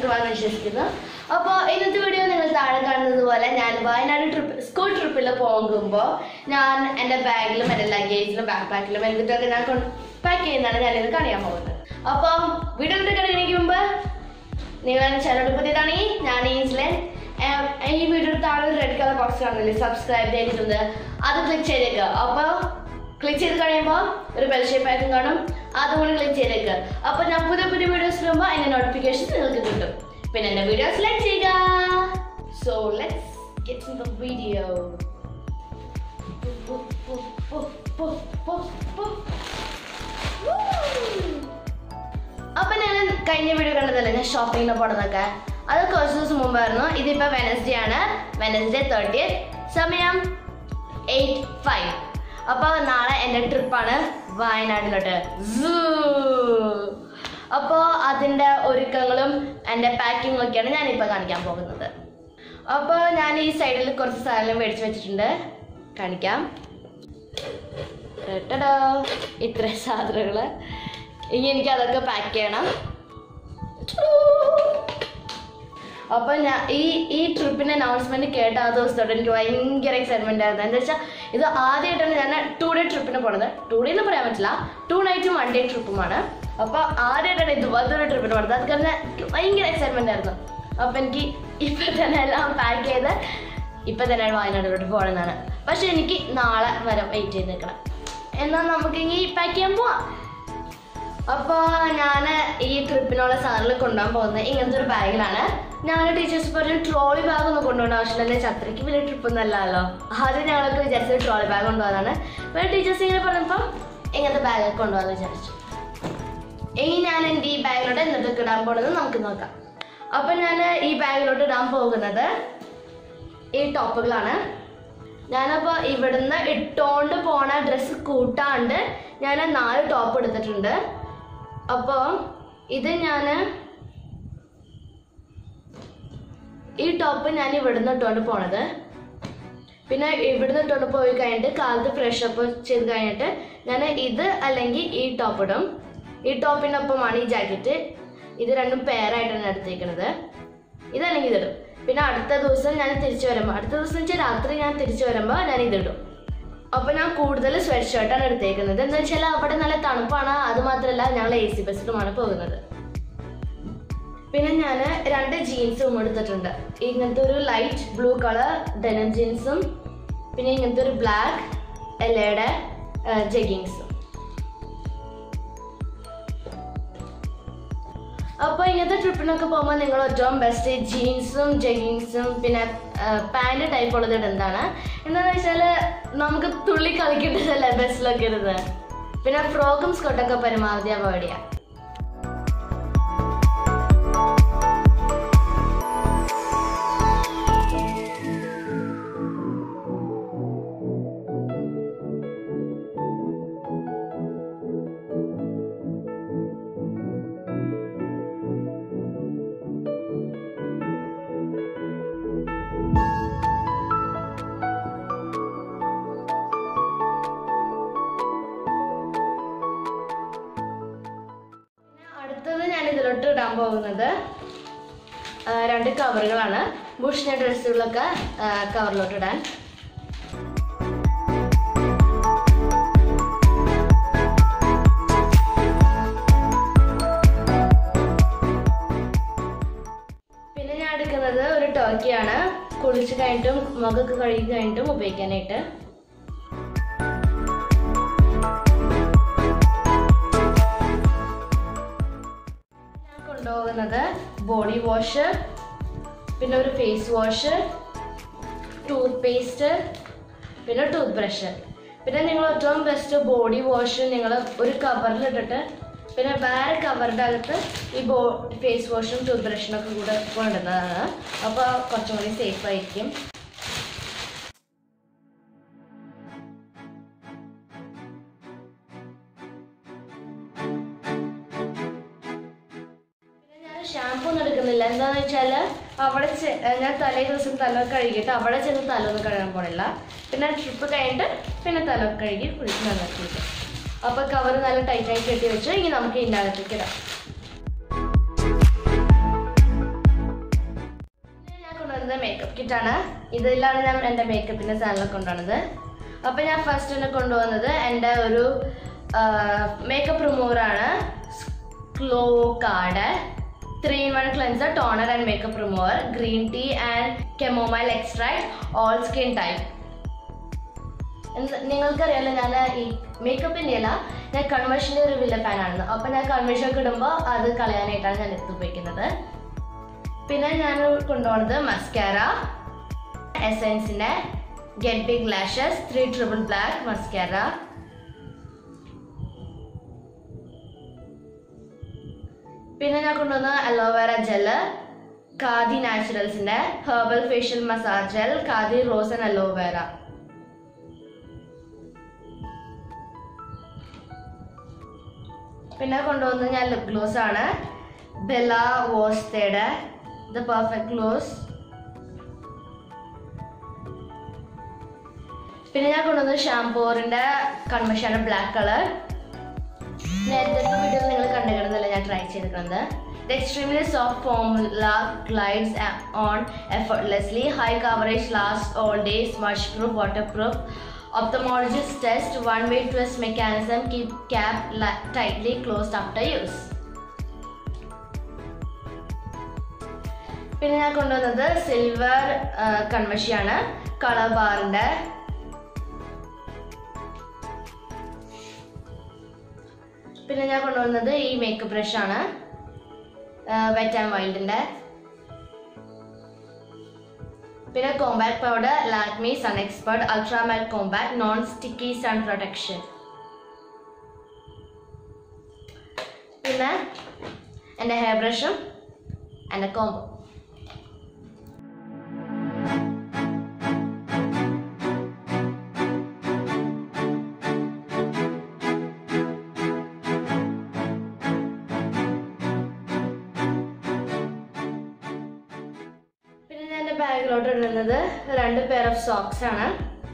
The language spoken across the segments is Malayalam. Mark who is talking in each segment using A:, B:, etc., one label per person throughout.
A: സുഖമാണെന്ന് വിശ്വസിക്കുന്നു അപ്പോൾ ഇന്നത്തെ വീഡിയോ നിങ്ങൾ താഴെ കാണുന്നത് പോലെ ഞാൻ വയനാട് ട്രിപ്പ് സ്കൂൾ ട്രിപ്പിൽ പോകുമ്പോൾ ഞാൻ എൻ്റെ ബാഗിലും എൻ്റെ ലഗേജിലും ബാക്ക് പാക്കിലും എന്നിട്ടൊക്കെ ഞാൻ പാക്ക് ചെയ്യുന്നതാണ് ഞാനിത് കാണിക്കാൻ പോകുന്നത് അപ്പോൾ വീഡിയോ കഴിഞ്ഞതിന് മുമ്പ് നിങ്ങൾ ചാനൽ പുതിയതാണെങ്കിൽ ഞാൻ ഈസ്ലൻ ഈ വീഡിയോ താഴെ റെഡ് കളർ ബോക്സ് കാണുന്നില്ലേ സബ്സ്ക്രൈബ് ചെയ്തിട്ടുണ്ട് അത് ക്ലിക്ക് ചെയ്തേക്കുക അപ്പോൾ ക്ലിക്ക് ചെയ്ത് കഴിയുമ്പോൾ ഒരു ബെൽ ഷേപ്പ് ആയിട്ടും കാണും അതും കൂടി ക്ലിക്ക് ചെയ്തേക്കുക അപ്പോൾ ഞാൻ പുതിയ പുതിയ വീഡിയോസ് ഇടുമ്പോൾ അതിൻ്റെ നോട്ടിഫിക്കേഷൻ നിങ്ങൾക്ക് കിട്ടും പിന്നെ എൻ്റെ വീഡിയോസ് ലൈക്ക് ചെയ്യുക so let's get in the video അപ്പൊ ഞാൻ കഴിഞ്ഞ വീഡിയോ കണ്ടതല്ലേ ഞാൻ ഷോപ്പിങ്ങിന് പോണതൊക്കെ അത് കുറച്ച് ദിവസം മുമ്പായിരുന്നു ഇതിപ്പോ വെനസ്ഡേ ആണ് വെനസ്ഡേ തേർട്ടി സമയം എയ്റ്റ് ഫൈവ് അപ്പൊ നാളെ എൻ്റെ ട്രിപ്പാണ് വയനാട്ടിലോട്ട് സൂ അപ്പോൾ അതിൻ്റെ ഒരുക്കങ്ങളും എൻ്റെ പാക്കിങ്ങും ഒക്കെയാണ് ഞാനിപ്പോൾ കാണിക്കാൻ പോകുന്നത് അപ്പോൾ ഞാൻ ഈ സൈഡിൽ കുറച്ച് സാധനം മേടിച്ച് വെച്ചിട്ടുണ്ട് കാണിക്കാം ടടോ. ഇത്രയും സാധനങ്ങൾ ഇനി എനിക്ക് അതൊക്കെ പാക്ക് ചെയ്യണം അപ്പൊ ഞാൻ ഈ ഈ ട്രിപ്പിന്റെ അനൗൺസ്മെന്റ് കേട്ട ആ ദിവസത്തോടെ എനിക്ക് ഭയങ്കര എക്സൈറ്റ്മെന്റ് ആയിരുന്നു എന്താ വെച്ചാൽ ഇത് ആദ്യമായിട്ടാണ് ഞാൻ ടു ഡേ ട്രിപ്പിന് പോണത് ടു ഡേ എന്ന് പറയാൻ പറ്റില്ല ടു നൈറ്റും വൺ ഡേ ട്രിപ്പുമാണ് അപ്പൊ ആദ്യമായിട്ടാണ് ഇതുപോലത്തെ ഒരു ട്രിപ്പിന് പോണത് അത് കാരണം എനിക്ക് ഭയങ്കര എക്സൈറ്റ്മെന്റ് ആയിരുന്നു അപ്പൊ എനിക്ക് ഇപ്പൊ തന്നെ എല്ലാം പാക്ക് ചെയ്ത് ഇപ്പൊ തന്നെ വയനാട്ടിലോട്ട് പോകണമെന്നാണ് പക്ഷെ എനിക്ക് നാളെ വരെ വെയിറ്റ് ചെയ്ത് നിൽക്കണം എന്നാൽ നമുക്ക് ഇനി പാക്ക് ചെയ്യാൻ പോവാം അപ്പോൾ ഞാൻ ഈ ട്രിപ്പിനുള്ള സാധനങ്ങൾ കൊണ്ടുപോകാൻ പോകുന്നത് ഇങ്ങനത്തെ ഒരു ബാഗിലാണ് ഞങ്ങളുടെ ടീച്ചേഴ്സ് പറഞ്ഞു ട്രോളി ബാഗ് ഒന്നും കൊണ്ടുപോകേണ്ട ആവശ്യമില്ല അത്രയ്ക്ക് വലിയ ട്രിപ്പ് ഒന്നും അല്ലല്ലോ ആദ്യം ഞങ്ങൾക്ക് വിചാരിച്ചത് ട്രോളി ബാഗ് കൊണ്ടുപോകാനാണ് പിന്നെ ടീച്ചേഴ്സ് ഇങ്ങനെ പറഞ്ഞപ്പം ഇങ്ങനത്തെ ബാഗ് കൊണ്ടുപോകാന്ന് വിചാരിച്ചു ഇനി ഞാൻ എൻ്റെ ഈ ബാഗിലോട്ട് എന്തൊക്കെ ഇടാൻ പോകുന്നത് നമുക്ക് നോക്കാം അപ്പം ഞാൻ ഈ ബാഗിലോട്ട് ഇടാൻ പോകുന്നത് ഈ ടോപ്പുകളാണ് ഞാനപ്പോൾ ഇവിടുന്ന് ഇട്ടോണ്ട് പോണ ഡ്രസ്സ് കൂട്ടാണ്ട് ഞാൻ നാല് ടോപ്പ് എടുത്തിട്ടുണ്ട് അപ്പോൾ ഇത് ഞാൻ ഈ ടോപ്പ് ഞാൻ ഇവിടുന്ന് ഇട്ടുകൊണ്ട് പോണത് പിന്നെ ഇവിടുന്ന് ഇട്ടുകൊണ്ട് പോയി കഴിഞ്ഞിട്ട് കാലത്ത് ഫ്രഷ് അപ്പ് ചെയ്ത് കഴിഞ്ഞിട്ട് ഞാൻ ഇത് അല്ലെങ്കിൽ ഈ ടോപ്പ് ഇടും ഈ ടോപ്പിനൊപ്പമാണ് ഈ ജാക്കറ്റ് ഇത് രണ്ടും പെയറായിട്ടാണ് എടുത്തേക്കുന്നത് ഇതല്ലെങ്കിൽ ഇതിടും പിന്നെ അടുത്ത ദിവസം ഞാൻ തിരിച്ചു വരുമ്പോൾ അടുത്ത ദിവസം വെച്ചാൽ രാത്രി ഞാൻ തിരിച്ചു വരുമ്പോൾ ഞാൻ ഇതിടും അപ്പൊ ഞാൻ കൂടുതൽ സ്വെറ്റ് ഷർട്ടാണ് എടുത്തേക്കുന്നത് എന്ന് വെച്ചാൽ അവിടെ നല്ല തണുപ്പാണ് അത് മാത്രമല്ല ഞങ്ങൾ എ സി ബസ്സിലുമാണ് പോകുന്നത് പിന്നെ ഞാൻ രണ്ട് ജീൻസും എടുത്തിട്ടുണ്ട് ഇങ്ങനത്തെ ഒരു ലൈറ്റ് ബ്ലൂ കളർ ഡെനം ജീൻസും പിന്നെ ഇങ്ങനത്തെ ഒരു ബ്ലാക്ക് എല്ലയുടെ ജഗിങ്സും അപ്പോൾ ഇങ്ങനത്തെ ട്രിപ്പിനൊക്കെ പോകുമ്പോൾ നിങ്ങൾ ഏറ്റവും ബെസ്റ്റ് ജീൻസും ജഗിങ്സും പിന്നെ പാൻറ് ടൈപ്പ് ഉള്ളത് ഇടുന്നതാണ് എന്താണെന്ന് വെച്ചാൽ നമുക്ക് തുള്ളി കളിക്കേണ്ടതല്ലേ ബസ്സിലൊക്കെ ഇരുന്ന് പിന്നെ ഫ്രോക്കും സ്കർട്ടൊക്കെ പരമാവധി അവോയ്ഡ് ചെയ്യാം അടുത്തത് ഞാൻ ഇതിലോട്ട് ഇടാൻ പോകുന്നത് ആ, രണ്ട് കവറുകളാണ് ബുഷിന്റെ ഡ്രസ്സുകളൊക്കെ കവറിലോട്ട് ഇടാൻ പിന്നെ ഞാൻ എടുക്കുന്നത് ഒരു ടർക്കിയാണ് കുളിച്ച് കഴിഞ്ഞിട്ടും മുഖമൊക്കെ കഴുകി കഴിഞ്ഞിട്ടും ഉപയോഗിക്കാനായിട്ട് ഞാൻ കൊണ്ടുപോകുന്നത് ബോഡി വാഷ് പിന്നെ ഒരു ഫേസ് വാഷ് ടൂത്ത് പേസ്റ്റ് പിന്നെ ടൂത്ത് ബ്രഷ് പിന്നെ നിങ്ങൾ ഏറ്റവും ബെസ്റ്റ് ബോഡി വാഷ് നിങ്ങൾ ഒരു കവറിലിട്ടിട്ട് പിന്നെ വേറെ കവറിൻ്റെ അകത്ത് ഈ ബോ ഫേസ് വാഷും ടൂത്ത് ബ്രഷിനും ഒക്കെ കൂടെ കൊണ്ടുവന്നതാണ് അപ്പോൾ കുറച്ചും കൂടി സേഫ് ആയിരിക്കും പിന്നെ ഞാൻ ഷാമ്പൂ ഒന്നും എടുക്കുന്നില്ല എന്താന്ന് വെച്ചാൽ അവിടെ ചെ- ഏ, ഞാൻ തലേ ദിവസം തല കഴുകിയിട്ട് അവിടെ ചെന്ന് തല ഒന്നും കഴുകാൻ പോണില്ല പിന്നെ ട്രിപ്പ് കഴിഞ്ഞിട്ട് പിന്നെ തല കഴുകി കുളിച്ച് നല്ല കുളിക്കും അപ്പോൾ കവർ നല്ല ടൈറ്റായി കെട്ടി വെച്ച് ഇനി നമുക്ക് ഇതിൻ്റെ അകത്തേക്ക് ഇടാം കിറ്റാണ് ഇതിലാണ് ഞാൻ എൻ്റെ മേക്കപ്പിൻ്റെ സാധനങ്ങളൊക്കെ കൊണ്ടുവന്നത് അപ്പോൾ ഞാൻ ഫസ്റ്റ് തന്നെ കൊണ്ടുവന്നത് എൻ്റെ ഒരു മേക്കപ്പ് റിമൂവറാണ് ക്ലോ card three in one cleanser toner and makeup remover green tea and chamomile extract all skin type നിങ്ങൾക്കറിയാലോ ഞാൻ ഈ മേക്കപ്പിൻ്റെ അല്ല ഞാൻ കൺവേർഷൻ്റെ ഒരു വില്ല ഫാനാണ് അപ്പം ഞാൻ കൺവേർഷൻ ഒക്കെ ഇടുമ്പോൾ അത് കളയാനായിട്ടാണ് ഞാൻ എടുത്ത് ഉപയോഗിക്കുന്നത് പിന്നെ ഞാൻ കൊണ്ടുപോകുന്നത് മസ്കാര എസെൻസിൻ്റെ get big lashes three triple black mascara പിന്നെ ഞാൻ കൊണ്ടുവന്ന അലോവേറ ജെല് ഖാദി നാച്ചുറൽസിന്റെ herbal facial massage gel Khadi rose and aloe vera പിന്നെ കൊണ്ടുവന്നത് ഞാൻ ലിപ് ഗ്ലോസ് ആണ് ബെല വോസ്റ്റയുടെ ദ പെർഫെക്റ്റ് ഗ്ലോസ് പിന്നെ ഞാൻ കൊണ്ടുവന്നത് ഷാംപൂറിന്റെ കൺമഷാണ് ബ്ലാക്ക് കളർ നേരത്തെ വീഡിയോ നിങ്ങൾ കണ്ടുകിടുന്നില്ല ഞാൻ ട്രൈ ചെയ്തിട്ടുണ്ട് ഇത് extremely soft formula glides on effortlessly high coverage last all day smudge proof waterproof ophthalmologist test one way twist mechanism keep cap li- tightly closed after use പിന്നെ ഞാൻ കൊണ്ടുവന്നത് സിൽവർ കൺമഷിയാണ് കളർ ബാറിന്റെ പിന്നെ ഞാൻ കൊണ്ടുവന്നത് ഈ മേക്കപ്പ് ബ്രഷ് ആണ് വെറ്റ് ആൻഡ് വൈൽഡിന്റെ പിന്നെ compact powder Lakme sun expert ultra matte compact non sticky sun protection പിന്നെ എൻ്റെ ഹെയർ ബ്രഷും എൻ്റെ കോംബോ പിന്നെ ഞാൻ എൻ്റെ ബാഗിലോട്ട് ഇടുന്നത് രണ്ട് പെയർ ഓഫ് സോക്സ് ആണ്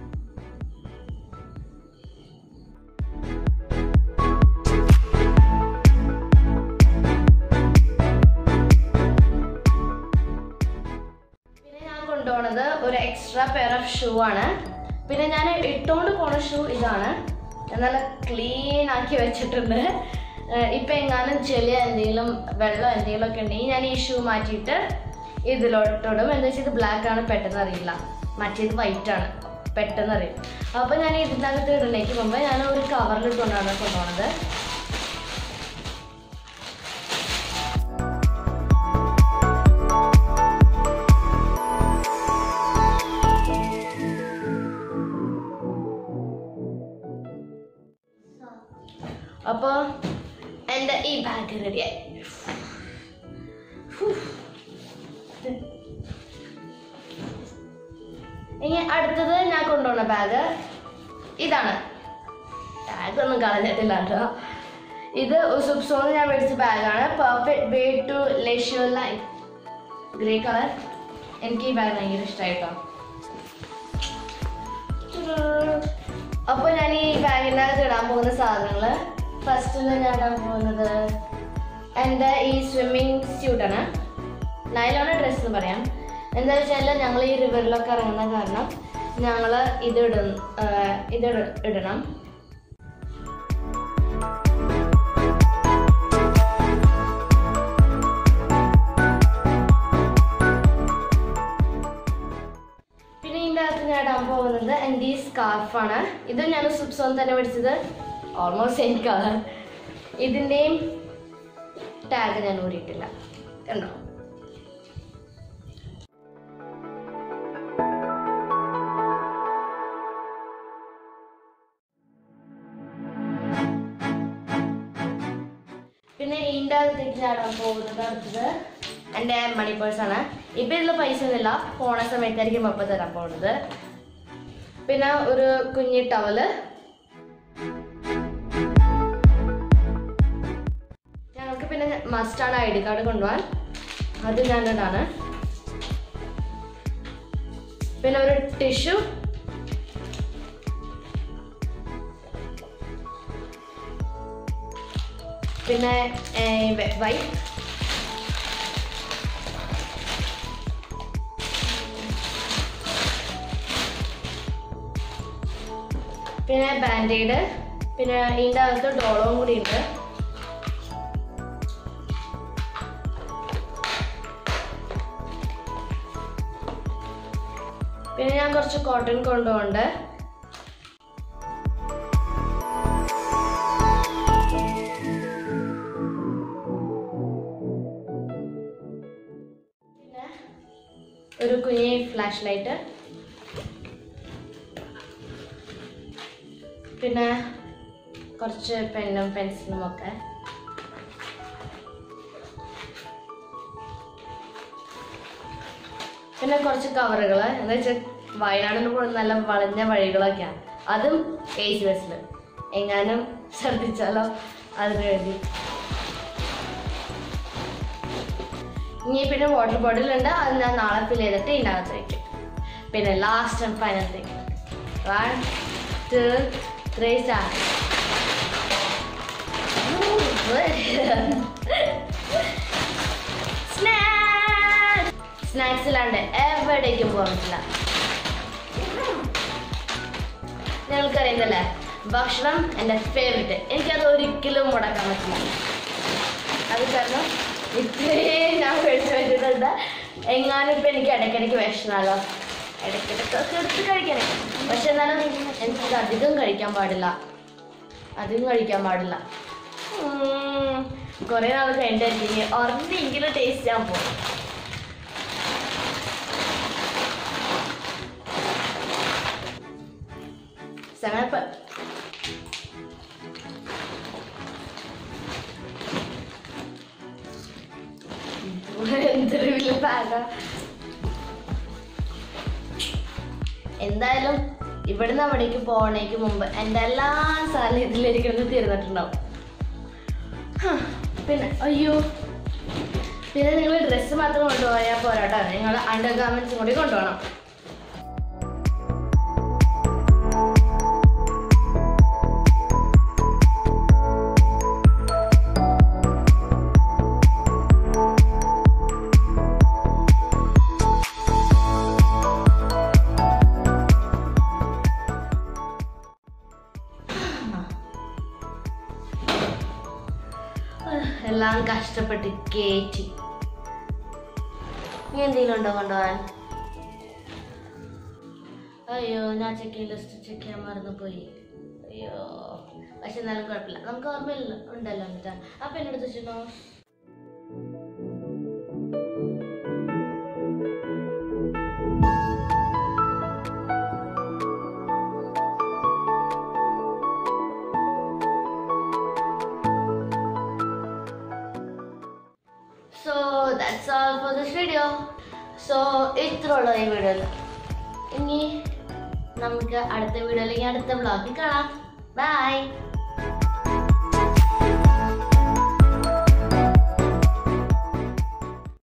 A: പിന്നെ ഞാൻ കൊണ്ടുപോണത് ഒരു എക്സ്ട്രാ പെയർ ഓഫ് ഷൂ ആണ് പിന്നെ ഞാൻ ഇട്ടുകൊണ്ട് പോണ ഷൂ ഇതാണ് ഞാൻ നല്ല ക്ലീൻ ആക്കി വെച്ചിട്ടുണ്ട് ഏഹ് ഇപ്പൊ എങ്ങാനും ചെളിയ എന്തെങ്കിലും വെള്ളം എന്തെങ്കിലും ഒക്കെ ഉണ്ടെങ്കിൽ ഞാൻ ഈ ഷൂ മാറ്റിയിട്ട് ഇതിലോട്ടിടും എന്താ വെച്ചാൽ ഇത് ബ്ലാക്ക് ആണ് പെട്ടെന്ന് അറിയില്ല മറ്റേത് വൈറ്റ് ആണ് പെട്ടെന്ന് അറിയും അപ്പൊ ഞാൻ ഇതിനകത്ത് ഇടുന്നേക്ക് മുമ്പ് ഞാൻ ഒരു കവറിൽ ഇട്ടുകൊണ്ടാണ് കൊണ്ടുപോകുന്നത് അപ്പോൾ എൻ്റെ ഈ ബാഗ് റെഡിയായി ഇനി അടുത്തത് ഞാൻ കൊണ്ടുപോകുന്ന ബാഗ് ഇതാണ് ബാഗ് ഒന്നും കളഞ്ഞിട്ടില്ല കേട്ടോ ഇത് ഉസുപ്സോന്ന് ഞാൻ മേടിച്ച ബാഗാണ് perfect way to leisure life grey colour എനിക്ക് ഈ ബാഗ് ഭയങ്കര ഇഷ്ടമായിട്ടോ അപ്പോൾ ഞാൻ ഈ ബാഗിനകത്ത് ഇടാൻ പോകുന്ന സാധനങ്ങൾ ഫസ്റ്റിൽ ഞാൻ ഇടാൻ പോകുന്നത് എൻ്റെ ഈ സ്വിമ്മിങ് സ്യൂട്ടാണ് നൈലോണ ഡ്രസ്സ് എന്ന് പറയാം എന്താ വെച്ചാൽ ഞങ്ങൾ ഈ റിവറിലൊക്കെ ഇറങ്ങുന്ന കാരണം ഞങ്ങൾ ഇത് ഇട ഇത് ഇട- ഇടണം പിന്നെ ഇതിൻ്റെ അകത്ത് ഞാൻ ഇടാൻ പോകുന്നത് എൻ്റെ ഈ സ്കാർഫാണ് ഇത് ഞാൻ സുപ്സോൺ തന്നെ മേടിച്ചത് ഓൾമോസ്റ്റ് സെയിം കളർ ഇതിൻ്റെയും ടാഗ് ഞാൻ ഊരിയിട്ടില്ല കണ്ടോ പിന്നെ ഇതിൻ്റെ അകത്തേക്ക് ചാടാൻ പോകുന്നത് അടുത്തത് എൻ്റെ മണി പേഴ്സാണ് ഇപ്പം ഇതിൽ പൈസ ഒന്നുമില്ല പോണ സമയത്തായിരിക്കും പപ്പ തരാൻ പോകുന്നത് പിന്നെ ഒരു കുഞ്ഞി ടവല് ഞങ്ങൾക്ക് പിന്നെ മസ്റ്റാണ് ഐ ഡി കാർഡ് കൊണ്ടുപോകാൻ അത് ഞാനിടാണ് പിന്നെ ഒരു ടിഷ്യൂ പിന്നെ വൈറ്റ് പിന്നെ ബാൻഡേഡ് പിന്നെ ഇതിൻ്റെ അകത്ത് ഡോളവും കൂടി ഉണ്ട് പിന്നെ ഞാൻ കുറച്ച് കോട്ടൺ കൊണ്ടുപോണ്ട് പിന്നെ ഒരു കുഞ്ഞി ഫ്ലാഷ് ലൈറ്റ് പിന്നെ കുറച്ച് പെന്നും പെൻസിലും ഒക്കെ പിന്നെ കുറച്ച് കവറുകൾ എന്ന് വെച്ചാൽ വയനാടിൽ പോകുന്ന നല്ല വളഞ്ഞ വഴികളൊക്കെയാണ് അതും എ സി ബസ്സിൽ എങ്ങാനും ശ്രദ്ധിച്ചാലോ അതിനു വേണ്ടി ഇനി പിന്നെ വാട്ടർ ബോട്ടിൽ ഉണ്ട് അത് ഞാൻ നാളെ ഫിൽ ചെയ്തിട്ട് ഇതിനകത്ത് വയ്ക്കും പിന്നെ last and final thing one two three star snacks ഇല്ലാണ്ട് എവിടേക്കും പോകാൻ പറ്റില്ല ഞങ്ങൾക്കറിയുന്നല്ലേ ഭക്ഷണം എൻ്റെ ഫേവറേറ്റ് എനിക്കത് ഒരിക്കലും മുടക്കാൻ പറ്റില്ല അത് കാരണം ഇത്രയും ഞാൻ കഴിച്ചു വെച്ചിട്ടുണ്ട് എങ്ങാനും ഇപ്പം എനിക്ക് ഇടയ്ക്കിടയ്ക്ക് വിഷമാലോ ഇടയ്ക്കിടയ്ക്കൊക്കെ എടുത്ത് കഴിക്കണേ പക്ഷെ എന്നാലും എനിക്കത് അധികം കഴിക്കാൻ പാടില്ല അധികം കഴിക്കാൻ പാടില്ല കുറേ നാൾ കഴിഞ്ഞിട്ടായിരിക്കും ഒരെണ്ണെങ്കിലും ടേസ്റ്റ് ചെയ്യാൻ പോകും സെവനപ്പ് എന്തൊരു വലിയ ബാഗാ എന്തായാലും ഇവിടുന്ന് അവിടേക്ക് പോകണേക്ക് മുമ്പ് എൻ്റെ എല്ലാ സാധനം ഇതിലിരിക്കുന്നത് തീർന്നിട്ടുണ്ടാവും ഹ, പിന്നെ അയ്യോ പിന്നെ നിങ്ങൾ ഡ്രസ്സ് മാത്രം കൊണ്ടുപോയാൽ പോരാട്ടോ നിങ്ങൾ അണ്ടർ ഗാർമെന്റ്സും കൂടി കൊണ്ടുപോകണം എല്ലാം കഷ്ടപ്പെട്ട് കയറ്റി നീ എന്തെങ്കിലും ഉണ്ടോ കൊണ്ടുപോകാൻ അയ്യോ ഞാൻ ചെക്ക് ചെയ്യാൻ ലിസ്റ്റ് ചെക്ക് ചെയ്യാൻ മറന്നുപോയി അയ്യോ പക്ഷെ എന്നാലും കുഴപ്പമില്ല നമുക്ക് ഓർമ്മയില്ല ഉണ്ടല്ലോ എന്നിട്ട് അപ്പം എന്നെ എടുത്ത് വെച്ചിട്ടോ so that's all for this video so ഇത്ര ഉള്ളൂ ഈ വീഡിയോയിൽ ഇനി നമുക്ക് അടുത്ത വീഡിയോയിൽ അടുത്ത ബ്ലോഗിൽ കാണാം ബൈ